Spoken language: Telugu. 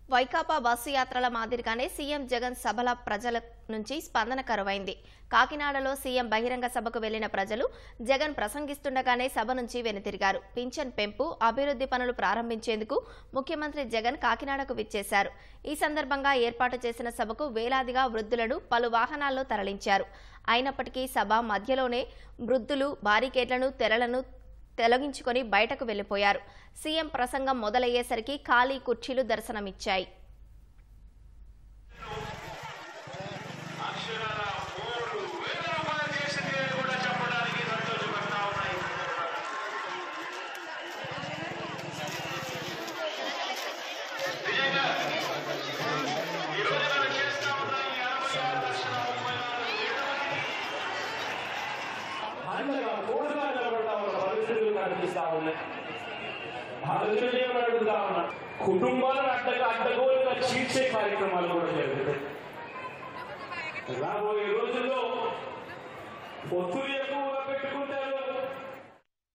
వైకాపా బస్సు యాత్రల మాదిరిగానే సీఎం జగన్ సభల ప్రజల నుంచి స్పందన కరువైంది కాకినాడలో సీఎం బహిరంగ సభకు వెళ్లిన ప్రజలు జగన్ ప్రసంగిస్తుండగానే సభ నుంచి వెనుతిరిగారు పింఛన్ పెంపు అభివృద్ధి పనులు ప్రారంభించేందుకు ముఖ్యమంత్రి జగన్ కాకినాడకు విచ్చేశారు ఈ సందర్భంగా ఏర్పాటు చేసిన సభకు వేలాదిగా వృద్ధులను పలు వాహనాల్లో తరలించారు అయినప్పటికీ సభ మధ్యలోనే వృద్ధులు బారికేడ్లను తెరలను తొలగించుకొని బయటకు వెళ్లిపోయారు సీఎం ప్రసంగం మొదలయ్యేసరికి ఖాళీ కుర్చీలు దర్శనమిచ్చాయి అక్షరాల మూడు వేల రూపాయలు చేసింది అని కూడా చెప్పడానికి సంతోషపడతా ఉన్నాయి నిజంగా ఈ రోజు మనం చేస్తా ఉన్న ఈ అరవై ఆరు లక్షల ముప్పై నాలుగు వేల మంది అండగా తోడుగా నిలబడతా ఉన్న పరిస్థితులు కనిపిస్తా ఉన్నాయి భారతీయ అడుగుతా ఉన్నా కుటుంబాలను అడ్డగా అడ్డగోలుగా చీల్చే కార్యక్రమాలు కూడా జరుగుతాయి రాబోయే రోజుల్లో పొత్తులు